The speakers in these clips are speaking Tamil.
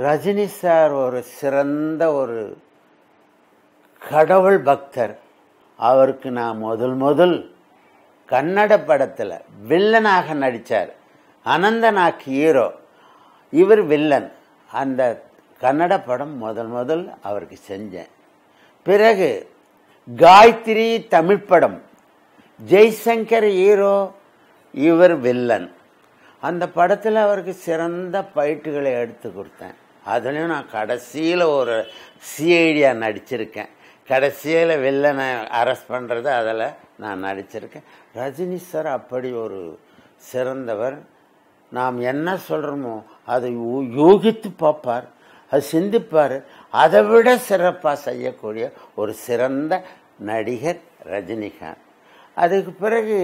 ரஜினி சார் ஒரு சிறந்த ஒரு கடவுள் பக்தர் அவருக்கு நான் முதல் முதல் கன்னட படத்தில் வில்லனாக நடித்தார் அனந்தநாக் ஹீரோ இவர் வில்லன் அந்த கன்னட படம் முதல் முதல் அவருக்கு செஞ்சேன் பிறகு காயத்ரி தமிழ் படம் ஜெய்சங்கர் ஹீரோ இவர் வில்லன் அந்த படத்தில் அவருக்கு சிறந்த பயிட்டுகளை எடுத்து கொடுத்தேன் அதுலேயும் நான் கடைசியில் ஒரு சிஐடியாக நடிச்சிருக்கேன் கடைசியில் வில்லனை அரெஸ்ட் பண்ணுறது அதில் நான் நடிச்சிருக்கேன் ரஜினி சார் அப்படி ஒரு சிறந்தவர் நாம் என்ன சொல்கிறோமோ அதை யூ- யூகித்து பார்ப்பார் அது சிந்திப்பார் அதை விட சிறப்பாக செய்யக்கூடிய ஒரு சிறந்த நடிகர் ரஜினிகாந்த் அதுக்கு பிறகு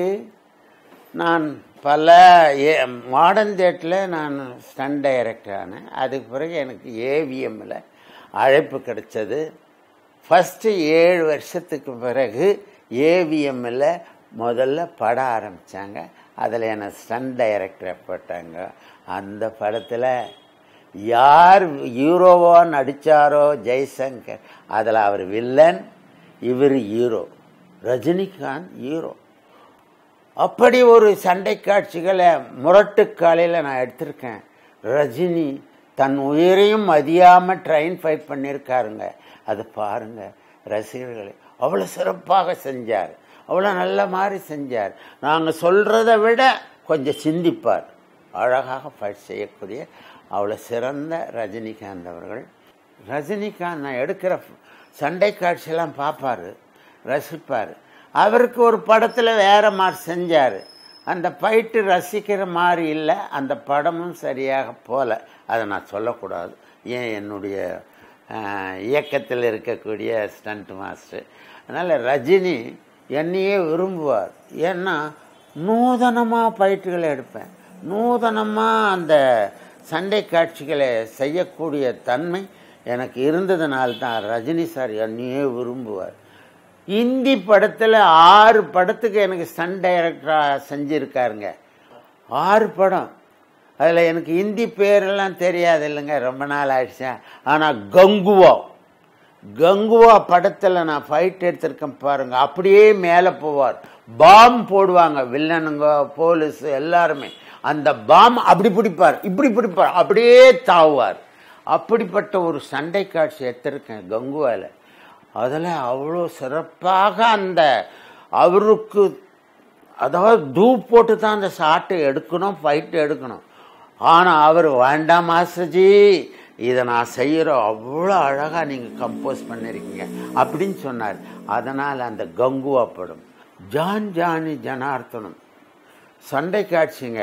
நான் பல ஏ மாடர்ன் தேட்டில் நான் ஸ்டன் டைரக்டர் ஆனேன் அதுக்கு பிறகு எனக்கு ஏவிஎம்மில் அழைப்பு கிடைச்சது ஃபஸ்ட்டு ஏழு வருஷத்துக்கு பிறகு ஏவிஎம்மில் முதல்ல படம் ஆரம்பித்தாங்க அதில் என்னை ஸ்டன் டைரக்டர் போட்டாங்க அந்த படத்தில் யார் ஹீரோவோ நடித்தாரோ ஜெய்சங்கர் அதில் அவர் வில்லன் இவர் ஹீரோ ரஜினிகாந்த் ஹீரோ அப்படி ஒரு சண்டை காட்சிகளை முரட்டு காலையில் நான் எடுத்திருக்கேன் ரஜினி தன் உயிரையும் மதியாமல் ட்ரெயின் ஃபைட் பண்ணியிருக்காருங்க அதை பாருங்க ரசிகர்களே அவ்வளோ சிறப்பாக செஞ்சார் அவ்வளோ நல்ல மாதிரி செஞ்சார் நாங்கள் சொல்கிறத விட கொஞ்சம் சிந்திப்பார் அழகாக ஃபைட் செய்யக்கூடிய அவ்வளோ சிறந்த ரஜினிகாந்த் அவர்கள் ரஜினிகாந்த் நான் எடுக்கிற சண்டை காட்சியெல்லாம் பார்ப்பாரு ரசிப்பார் அவருக்கு ஒரு படத்தில் வேற மாதிரி செஞ்சார் அந்த ஃபைட்டு ரசிக்கிற மாதிரி இல்லை அந்த படமும் சரியாக போல அதை நான் சொல்லக்கூடாது ஏன் என்னுடைய ஆஹ், இயக்கத்தில் இருக்கக்கூடிய ஸ்டண்ட் மாஸ்டர் அதனால் ரஜினி என்னையே விரும்புவார் ஏன்னா நூதனமாக ஃபைட்டுகளை எடுப்பேன் நூதனமாக அந்த சண்டை காட்சிகளை செய்யக்கூடிய தன்மை எனக்கு இருந்ததுனால தான் ரஜினி சார் என்னையே விரும்புவார் இந்தி படத்தில் ஆறு படத்துக்கு எனக்கு சன் டைரக்டராக செஞ்சுருக்காருங்க ஆறு படம் அதில் எனக்கு ஹிந்தி பேரெல்லாம் தெரியாது இல்லைங்க ரொம்ப நாள் ஆயிடுச்சா ஆனால் கங்குவா கங்குவா படத்தில் நான் ஃபைட் எடுத்திருக்கேன் பாருங்க அப்படியே மேலே போவார் பாம் போடுவாங்க வில்லனுங்க போலீஸ் எல்லாருமே அந்த பாம் அப்படி பிடிப்பார் இப்படி பிடிப்பார் அப்படியே தாவுவார் அப்படிப்பட்ட ஒரு சண்டை காட்சி எடுத்திருக்கேன் கங்குவாவில் அதில் அவ்வளோ சிறப்பாக அந்த அவருக்கு அதாவது தூப் போட்டு தான் அந்த ஷாட்டை எடுக்கணும் ஃபைட்டு எடுக்கணும் ஆனால் அவர் வேண்டாம் மாஸ்டர்ஜி இதை நான் செய்கிறோம் அவ்வளோ அழகாக நீங்கள் கம்போஸ் பண்ணியிருக்கீங்க அப்படின்னு சொன்னார் அதனால் அந்த கங்குவா படம் ஜான் ஜானி ஜனார்த்தனம் சண்டை காட்சிங்க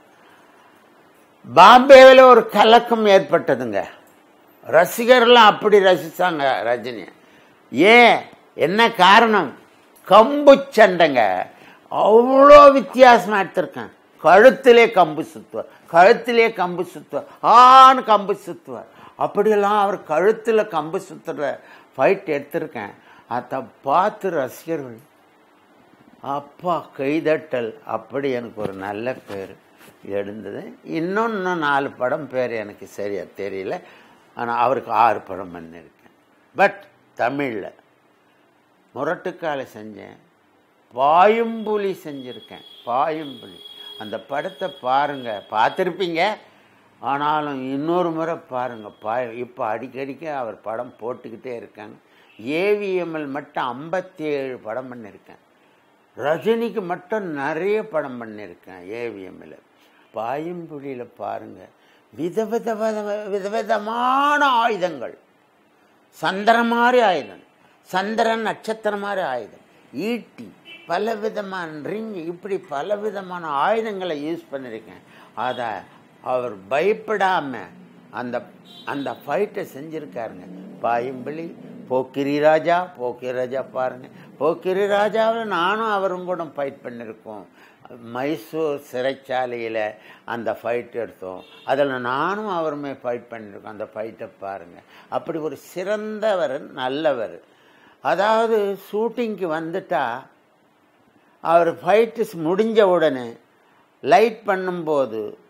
பாம்பேவில் ஒரு கலக்கம் ஏற்பட்டதுங்க ரசிகர்லாம் அப்படி ரசித்தாங்க ரஜினி ஏன் என்ன காரணம் கம்பு சண்டைங்க அவ்வளோ வித்தியாசமாக எடுத்திருக்கேன் கழுத்திலே கம்பு சுத்துவார் கழுத்திலே கம்பு சுத்துவார் ஆன்னு கம்பு சுத்துவார் அப்படியெல்லாம் அவர் கழுத்தில் கம்பு சுத்துற ஃபைட் எடுத்திருக்கேன் அதை பார்த்து ரசிகர்கள் அப்பா கைதட்டல் அப்படி எனக்கு ஒரு நல்ல பேர் எழுந்தது இன்னும் இன்னும் நாலு படம் பேர் எனக்கு சரியா தெரியல ஆனால் அவருக்கு ஆறு படம் பண்ணியிருக்கேன் பட் தமிழில் முரட்டுக்காலை செஞ்சேன் பாயும்புலி செஞ்சுருக்கேன் பாயும்புலி அந்த படத்தை பாருங்க பார்த்துருப்பீங்க ஆனாலும் இன்னொரு முறை பாருங்க பாய இப்போ அடிக்கடிக்க அவர் படம் போட்டுக்கிட்டே இருக்காங்க ஏவிஎம்எல் மட்டும் ஐம்பத்தி ஏழு படம் பண்ணியிருக்கேன் ரஜினிக்கு மட்டும் நிறைய படம் பண்ணியிருக்கேன் ஏவிஎம்மில் பாயும்புலியில் பாருங்க விதவித விதவிதமான ஆயுதங்கள் சந்திரன் மாதிரி ஆயுதம் சந்திரன் நட்சத்திரம் மாதிரி ஆயுதம் ஈட்டி பல விதமான ரிங் இப்படி பல விதமான ஆயுதங்களை யூஸ் பண்ணியிருக்கேன் அதை அவர் பயப்படாம அந்த அந்த ஃபைட்டை செஞ்சுருக்காருங்க பாயும்பலி போக்கிரி ராஜா போக்கிரி ராஜா பாருங்க போக்கிரி ராஜாவில் நானும் அவரும் கூட ஃபைட் பண்ணியிருக்கோம் மைசூர் சிறைச்சாலையில் அந்த ஃபைட் எடுத்தோம் அதில் நானும் அவருமே ஃபைட் பண்ணியிருக்கோம் அந்த ஃபைட்டை பாருங்கள் அப்படி ஒரு சிறந்தவர் நல்லவர் அதாவது ஷூட்டிங்க்கு வந்துட்டா அவர் ஃபைட்டு முடிஞ்ச உடனே லைட் பண்ணும்போது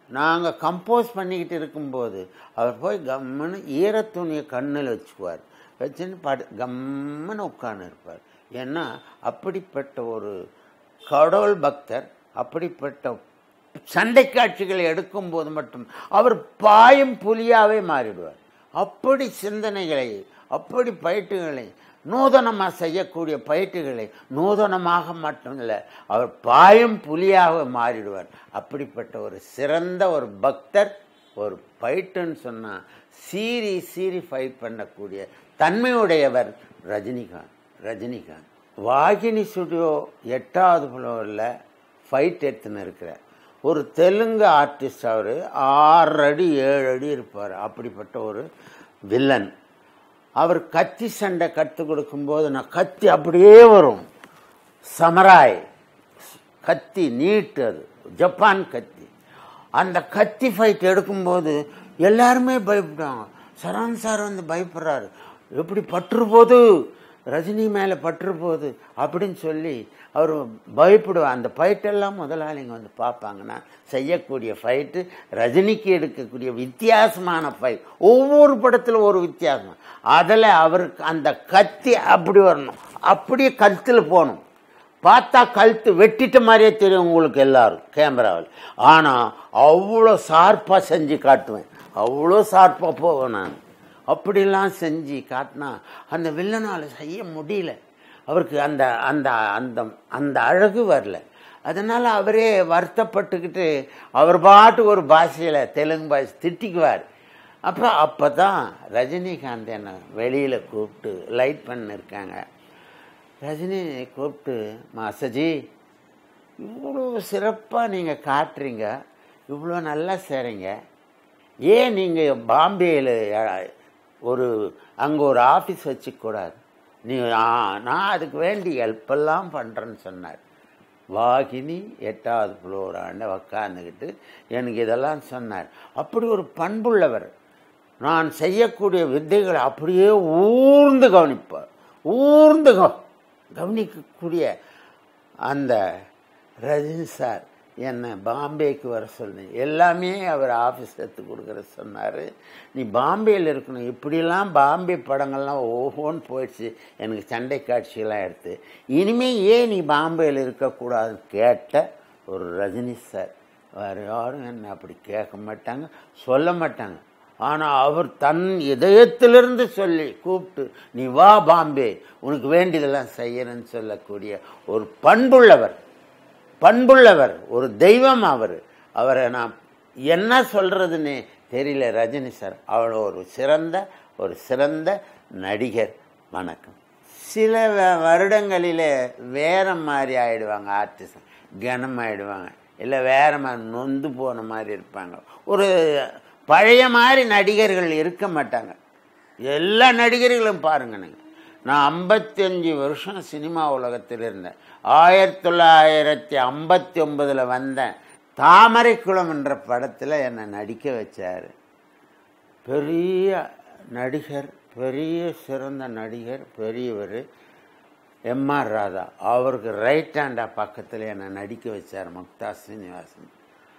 நாங்கள் கம்போஸ் பண்ணிக்கிட்டு இருக்கும்போது அவர் போய் கம்முன்னு ஈரத்துணியை கண்ணில் வச்சுக்குவார் வச்சுன்னு படு கம்முன்னு உட்கார்ந்து இருப்பார் ஏன்னா அப்படிப்பட்ட ஒரு கடவுள் பக்தர் அப்படிப்பட்ட சண்டை காட்சிகளை எடுக்கும்போது மட்டும் அவர் பாயும் புலியாவே மாறிடுவார் அப்படி சிந்தனைகளை அப்படி பயிற்றுகளை நூதனமாக செய்யக்கூடிய பயிற்றுகளை நூதனமாக மட்டும் இல்லை அவர் பாயும் புலியாக மாறிடுவார் அப்படிப்பட்ட ஒரு சிறந்த ஒரு பக்தர் ஒரு ஃபைட்டுன்னு சொன்னால் சீறி சீறி ஃபைட் பண்ணக்கூடிய தன்மையுடையவர் ரஜினிகாந்த் ரஜினிகாந்த் வாகினி ஸ்டுடியோ எட்டாவது ஃப்ளோரில் ஃபைட் எடுத்துன்னு இருக்கிறார் ஒரு தெலுங்கு ஆர்டிஸ்ட் அவர் ஆறு அடி ஏழு அடி இருப்பார் அப்படிப்பட்ட ஒரு வில்லன் அவர் கத்தி சண்டை கற்றுக் கொடுக்கும்போது நான் கத்தி அப்படியே வரும் சமராய் கத்தி நீட்டு அது ஜப்பான் கத்தி அந்த கத்தி ஃபைட் எடுக்கும்போது எல்லாருமே பயப்படுவாங்க சரண் சார் வந்து பயப்படுறாரு எப்படி பற்று போது ரஜினி மேலே பற்று போகுது அப்படின்னு சொல்லி அவர் பயப்படுவார் அந்த ஃபைட்டெல்லாம் முதலாளிங்க வந்து பார்ப்பாங்கன்னா செய்யக்கூடிய ஃபைட்டு ரஜினிக்கு எடுக்கக்கூடிய வித்தியாசமான ஃபைட் ஒவ்வொரு படத்தில் ஒரு வித்தியாசம் அதில் அவருக்கு அந்த கத்தி அப்படி வரணும் அப்படியே கழுத்தில் போகணும் பார்த்தா கழுத்து வெட்டிட்ட மாதிரியே தெரியும் உங்களுக்கு எல்லாரும் கேமராவில் ஆனால் அவ்வளோ ஷார்ப்பாக செஞ்சு காட்டுவேன் அவ்வளோ ஷார்ப்பாக போவேன் நான் அப்படிலாம் செஞ்சு காட்டினா அந்த வில்லனால் செய்ய முடியல அவருக்கு அந்த அந்த அந்த அந்த அழகு வரல அதனால் அவரே வருத்தப்பட்டுக்கிட்டு அவர் பாட்டு ஒரு பாஷையில் தெலுங்கு பாஷை திட்டிக்குவார் அப்புறம் அப்போ தான் ரஜினிகாந்த் என்னை வெளியில் கூப்பிட்டு லைட் பண்ணிருக்காங்க ரஜினி கூப்பிட்டு மாசஜி இவ்வளோ சிறப்பாக நீங்கள் காட்டுறீங்க இவ்வளோ நல்லா செய்கிறீங்க ஏன் நீங்கள் பாம்பேயில் ஒரு அங்கே ஒரு ஆஃபீஸ் வச்சுக்கூடாது நீ ஆ, நான் அதுக்கு வேண்டி ஹெல்ப்பெல்லாம் பண்ணுறேன்னு சொன்னார் வாகினி எட்டாவது ஃப்ளோராண்ட உக்காந்துக்கிட்டு எனக்கு இதெல்லாம் சொன்னார் அப்படி ஒரு பண்புள்ளவர் நான் செய்யக்கூடிய வித்தைகளை அப்படியே ஊர்ந்து கவனிப்பார் ஊர்ந்து கவ கவனிக்கக்கூடிய அந்த ரஜினி சார் என்னை பாம்பேக்கு வர சொன்னேன் எல்லாமே அவர் ஆஃபீஸ் எடுத்து கொடுக்குற சொன்னார் நீ பாம்பேயில் இருக்கணும் இப்படிலாம் பாம்பே படங்கள்லாம் ஓஹோன்னு போயிடுச்சு எனக்கு சண்டை காட்சியெல்லாம் எடுத்து இனிமேல் ஏன் நீ பாம்பேயில் இருக்கக்கூடாதுன்னு கேட்ட ஒரு ரஜினி சார் வேறு யாரும் என்ன அப்படி கேட்க மாட்டாங்க சொல்ல மாட்டாங்க ஆனால் அவர் தன் இதயத்திலிருந்து சொல்லி கூப்பிட்டு நீ வா பாம்பே உனக்கு வேண்டியதெல்லாம் செய்யணும்னு சொல்லக்கூடிய ஒரு பண்புள்ளவர் பண்புள்ளவர் ஒரு தெய்வம் அவர் அவரை நான் என்ன சொல்றதுன்னு தெரியல ரஜினி சார் அவர் ஒரு சிறந்த ஒரு சிறந்த நடிகர் வணக்கம் சில வ- வருடங்களிலே வேற மாதிரி ஆயிடுவாங்க ஆர்டிஸ்ட் கனம் ஆயிடுவாங்க இல்லை வேற மாதிரி நொந்து போன மாதிரி இருப்பாங்க ஒரு பழைய மாதிரி நடிகர்கள் இருக்க மாட்டாங்க எல்லா நடிகர்களும் பாருங்க நீங்கள் நான் ஐம்பத்தஞ்சு வருஷம் சினிமா உலகத்தில் இருந்தேன் ஆயிரத்தி தொள்ளாயிரத்தி ஐம்பத்தி ஒன்பதில் வந்தேன் தாமரைக்குளம் என்ற படத்தில் என்னை நடிக்க வச்சார் பெரிய நடிகர் பெரிய சிறந்த நடிகர் பெரியவர் எம்ஆர் ராதா அவருக்கு ரைட் ஹேண்டா பக்கத்தில் என்னை நடிக்க வச்சார் முக்தா சீனிவாசன்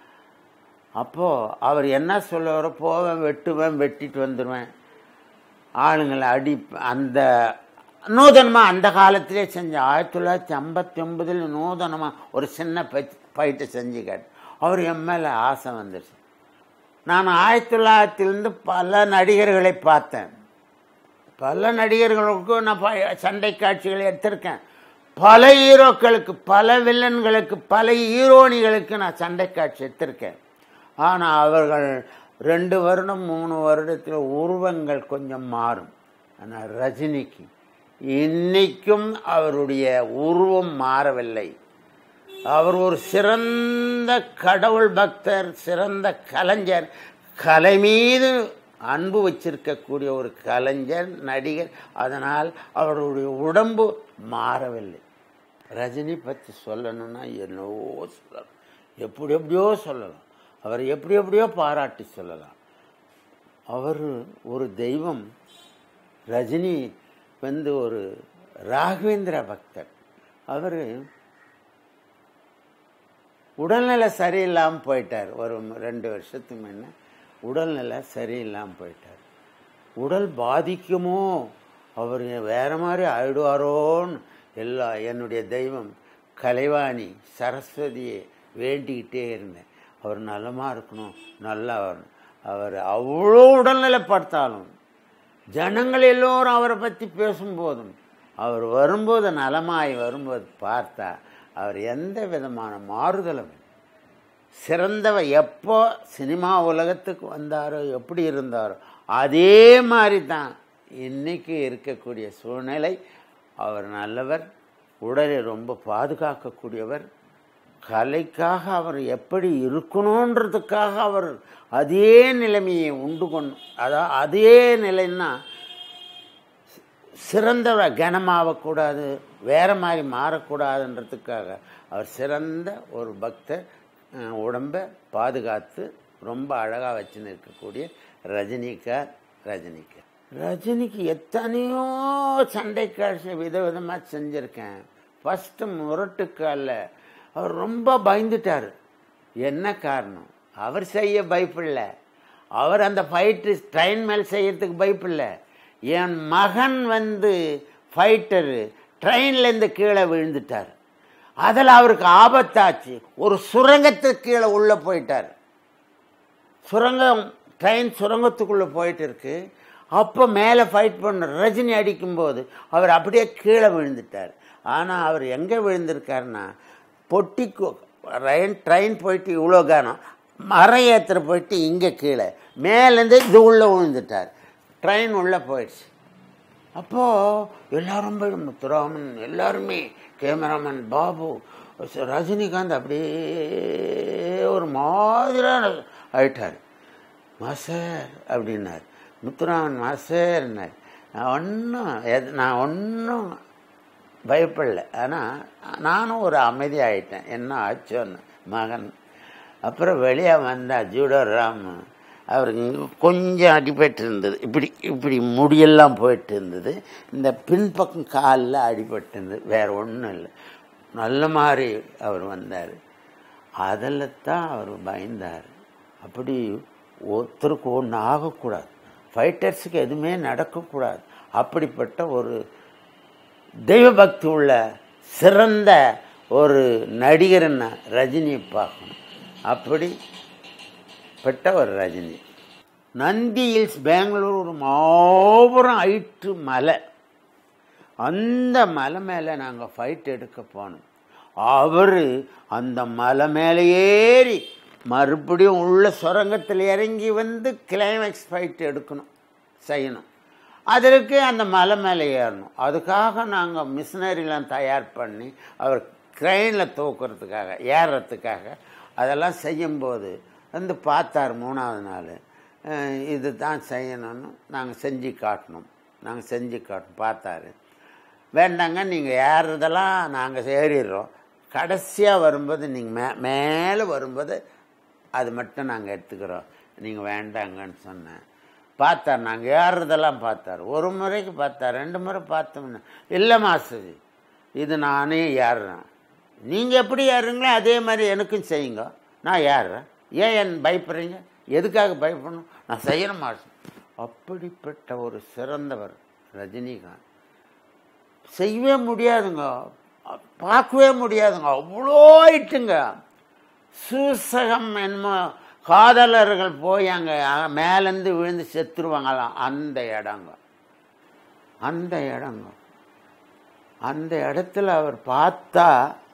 அப்போது அவர் என்ன சொல்லுவாரோ போவேன் வெட்டுவேன் வெட்டிட்டு வந்துடுவேன் ஆளுங்களை அடி அந்த நூதனமாக அந்த காலத்திலே செஞ்சேன் ஆயிரத்தி தொள்ளாயிரத்தி ஐம்பத்தி ஒன்பதில் நூதனமாக ஒரு சின்ன ஃபைட்டை செஞ்சு காட்டு அவர் என் மேலே ஆசை வந்துருச்சு நான் ஆயிரத்தி தொள்ளாயிரத்திலிருந்து பல நடிகர்களை பார்த்தேன் பல நடிகர்களுக்கும் நான் ப- சண்டை காட்சிகளை எடுத்திருக்கேன் பல ஹீரோக்களுக்கு பல வில்லன்களுக்கு பல ஹீரோனிகளுக்கு நான் சண்டை காட்சி எடுத்திருக்கேன் ஆனால் அவர்கள் ரெண்டு வருடம் மூணு வருடத்தில் உருவங்கள் கொஞ்சம் மாறும் ஆனால் ரஜினிக்கு இன்னைக்கும் அவருடைய உருவம் மாறவில்லை அவர் ஒரு சிறந்த கடவுள் பக்தர் சிறந்த கலைஞர் கலை மீது அன்பு வச்சிருக்கக்கூடிய ஒரு கலைஞர் நடிகர் அதனால் அவருடைய உடம்பு மாறவில்லை ரஜினி பற்றி சொல்லணும்னா என்னவோ சொல்லலாம் எப்படி எப்படியோ சொல்லலாம் அவர் எப்படி எப்படியோ பாராட்டி சொல்லலாம் அவர் ஒரு தெய்வம் ரஜினி வந்து ஒரு ராகவேந்திர பக்தர் அவர் உடல்நிலை சரியில்லாமல் போயிட்டார் ஒரு ரெண்டு வருஷத்துக்கு முன்ன உடல்நிலை சரியில்லாமல் போயிட்டார் உடல் பாதிக்குமோ அவர் வேற மாதிரி ஆயிடுவாரோன்னு எல்லா என்னுடைய தெய்வம் கலைவாணி சரஸ்வதியை வேண்டிக்கிட்டே இருந்தேன் அவர் நலமா இருக்கணும் நல்லா வரணும் அவர் அவ்வளோ உடல்நிலைப்படுத்தாலும் ஜனங்கள் எல்லோரும் அவரை பற்றி பேசும்போதும் அவர் வரும்போது நலமாய் வரும்போது பார்த்தா அவர் எந்த விதமான மாறுதலும் சிறந்தவ எப்போ சினிமா உலகத்துக்கு வந்தாரோ எப்படி இருந்தாரோ அதே மாதிரி தான் இன்னைக்கு இருக்கக்கூடிய சூழ்நிலை அவர் நல்லவர் உடலை ரொம்ப பாதுகாக்கக்கூடியவர் கலைக்காக அவர் எப்படி இருக்கணுன்றதுக்காக அவர் அதே நிலைமையை உண்டு கொண்டு அதாவது அதே நிலைன்னா சிறந்தவர் கனமாகக்கூடாது வேற மாதிரி மாறக்கூடாதுன்றதுக்காக அவர் சிறந்த ஒரு பக்தர் அஹ், உடம்பை பாதுகாத்து ரொம்ப அழகாக வச்சுன்னு இருக்கக்கூடிய ரஜினிகார் ரஜினிகார் ரஜினிக்கு எத்தனையோ சண்டை காட்சி விதவிதமாக செஞ்சுருக்கேன் ஃபஸ்ட்டு முரட்டுக்காலில் அவர் ரொம்ப பயந்துட்டார் என்ன காரணம் அவர் செய்ய பயப்படல அவர் அந்த ஃபைட்டு ட்ரெயின் மேல் செய்யறதுக்கு பயப்படல என் மகன் வந்து ஃபைட்டரு ட்ரெயின்லேருந்து கீழே விழுந்துட்டார் அதில் அவருக்கு ஆபத்தாச்சு ஒரு சுரங்கத்துக்கு கீழே உள்ளே போயிட்டார் சுரங்கம் ட்ரெயின் சுரங்கத்துக்குள்ளே போயிட்டு இருக்கு அப்போ மேலே ஃபைட் பண்ண ரஜினி அடிக்கும்போது அவர் அப்படியே கீழே விழுந்துட்டார் ஆனால் அவர் எங்கே விழுந்திருக்காருன்னா பொட்டிக்கு ரயின் ட்ரெயின் போயிட்டு இவ்வளோ கானம் மரம் ஏற்றுற போயிட்டு இங்கே கீழே மேலேருந்து இது உள்ளே விழுந்துட்டார் ட்ரெயின் உள்ளே போயிடுச்சு அப்போது எல்லாரும் போய் முத்துராமன் எல்லாருமே கேமராமேன் பாபு ச- ரஜினிகாந்த் அப்படியே ஒரு மாதிரியான ஆயிட்டார் மாஸ்டர் அப்படின்னார் முத்துராமன் மாஸ்டர்னார் நான் ஒன்றும் எது நான் ஒன்றும் பயப்படல ஆனால் நானும் ஒரு அமைதி ஆயிட்டேன் என்ன ஆச்சோன்னு மகன் அப்புறம் வெளியே வந்தா ஜூடோ ராம் அவருக்கு இங்க கொஞ்சம் அடிபட்டு இருந்தது இப்படி இப்படி முடியெல்லாம் போயிட்டு இருந்தது இந்த பின்பக்கம் காலில் அடிபட்டு இருந்தது வேற ஒன்றும் இல்லை நல்ல மாதிரி அவர் வந்தார் அதில் தான் அவர் பயந்தார் அப்படி ஒருத்தருக்கு ஒன்று ஆகக்கூடாது ஃபைட்டர்ஸுக்கு எதுவுமே நடக்கக்கூடாது அப்படிப்பட்ட ஒரு தெய்வ பக்தி உள்ள சிறந்த ஒரு நடிகர்னா ரஜினியை பார்க்கணும் அப்படி பட்ட ஒரு ரஜினி நந்தி ஹில்ஸ் பெங்களூர் ஒரு மாபெரும் ஐட்டு மலை அந்த மலை மேலே நாங்கள் ஃபைட் எடுக்க போனோம் அவர் அந்த மலை மேலே ஏறி மறுபடியும் உள்ள சுரங்கத்தில் இறங்கி வந்து கிளைமேக்ஸ் ஃபைட் எடுக்கணும் செய்யணும் அதற்கு அந்த மலை மேலே ஏறணும் அதுக்காக நாங்கள் மிஷினரிலாம் தயார் பண்ணி அவர் க்ரெயினில் தூக்குறதுக்காக ஏறுறதுக்காக அதெல்லாம் செய்யும்போது வந்து பார்த்தார் மூணாவது நாள் இது தான் செய்யணும்னு நாங்கள் செஞ்சு காட்டினோம் நாங்கள் செஞ்சு காட்டணும் பார்த்தாரு வேண்டாங்க நீங்கள் ஏறுறதெல்லாம் நாங்கள் ஏறிடுறோம் கடைசியாக வரும்போது நீங்கள் மே மேலே வரும்போது அது மட்டும் நாங்கள் எடுத்துக்கிறோம் நீங்கள் வேண்டாங்கன்னு சொன்னேன் பார்த்தார் நாங்கள் ஏறுறதெல்லாம் பார்த்தார் ஒரு முறைக்கு பார்த்தார் ரெண்டு முறை பார்த்தோம்னா இல்லை மாஸ்டர் இது நானே ஏறுறேன் நீங்கள் எப்படி ஏறுறீங்களோ அதே மாதிரி எனக்கும் செய்யுங்க நான் ஏறுறேன் ஏன் என் பயப்படுறீங்க எதுக்காக பயப்படணும் நான் செய்யணும் மாஸ்டர் அப்படிப்பட்ட ஒரு சிறந்தவர் ரஜினிகாந்த் செய்யவே முடியாதுங்க பார்க்கவே முடியாதுங்க அவ்வளோ ஆயிட்டுங்க சூசகம் என்னமோ காதலர்கள் போய் அங்கே மேலேருந்து விழுந்து செத்துருவாங்களாம் அந்த இடங்க அந்த இடங்க அந்த இடத்துல அவர் பார்த்தா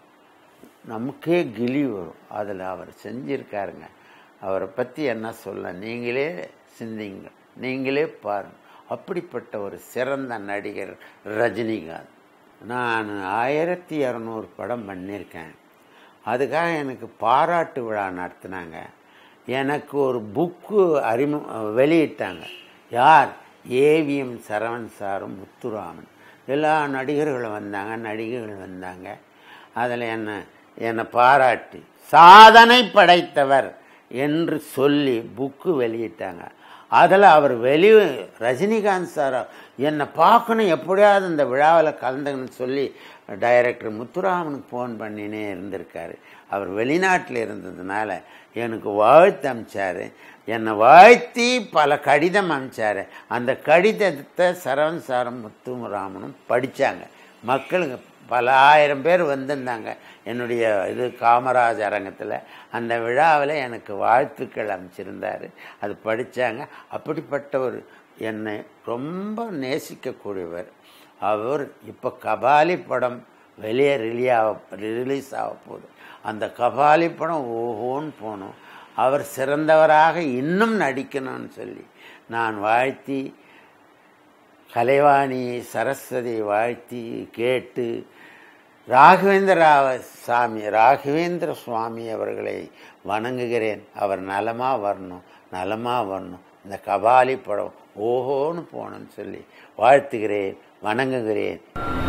நமக்கே கிளி வரும் அதில் அவர் செஞ்சிருக்காருங்க அவரை பற்றி என்ன சொல்ல நீங்களே சிந்திங்க நீங்களே பாருங்க அப்படிப்பட்ட ஒரு சிறந்த நடிகர் ரஜினிகாந்த் நான் ஆயிரத்தி இரநூறு படம் பண்ணியிருக்கேன் அதுக்காக எனக்கு பாராட்டு விழா நடத்தினாங்க எனக்கு ஒரு புக்கு அறிமு வெளியிட்டாங்க யார் ஏவிஎம் சரவணன் சாரும் முத்துராமன் எல்லா நடிகர்களும் வந்தாங்க நடிகைகள் வந்தாங்க அதில் என்ன என்னை பாராட்டி சாதனை படைத்தவர் என்று சொல்லி புக்கு வெளியிட்டாங்க அதில் அவர் வெளி ரஜினிகாந்த் சார் என்னை பார்க்கணும் எப்படியாவது இந்த விழாவில் கலந்துக்கணும்னு சொல்லி டைரக்டர் முத்துராமனுக்கு ஃபோன் பண்ணினே இருந்திருக்காரு அவர் வெளிநாட்டில் இருந்ததுனால எனக்கு வாழ்த்து அமிச்சாரு என்னை வாழ்த்தி பல கடிதம் அமிச்சாரு அந்த கடிதத்தை சரவண சாரம் முத்துராமனும் படித்தாங்க மக்களுங்க பல ஆயிரம் பேர் வந்திருந்தாங்க என்னுடைய இது காமராஜ் அரங்கத்தில் அந்த விழாவில் எனக்கு வாழ்த்துக்கள் அமைச்சிருந்தார் அது படித்தாங்க அப்படிப்பட்ட ஒரு என்னை ரொம்ப நேசிக்கக்கூடியவர் அவர் இப்போ கபாலி படம் வெளியே ரிலியாக ரிலீஸ் ஆக போகுது அந்த கபாலி படம் ஓஹோன்னு போகணும் அவர் சிறந்தவராக இன்னும் நடிக்கணும்னு சொல்லி நான் வாழ்த்தி கலைவாணி சரஸ்வதி வாழ்த்தி கேட்டு ராகவேந்திர சாமி ராகவேந்திர சுவாமி அவர்களை வணங்குகிறேன் அவர் நலமா வரணும் நலமா வரணும் இந்த கபாலி படம் ஓஹோன்னு போகணும்னு சொல்லி வாழ்த்துகிறேன் வணங்குகிறேன்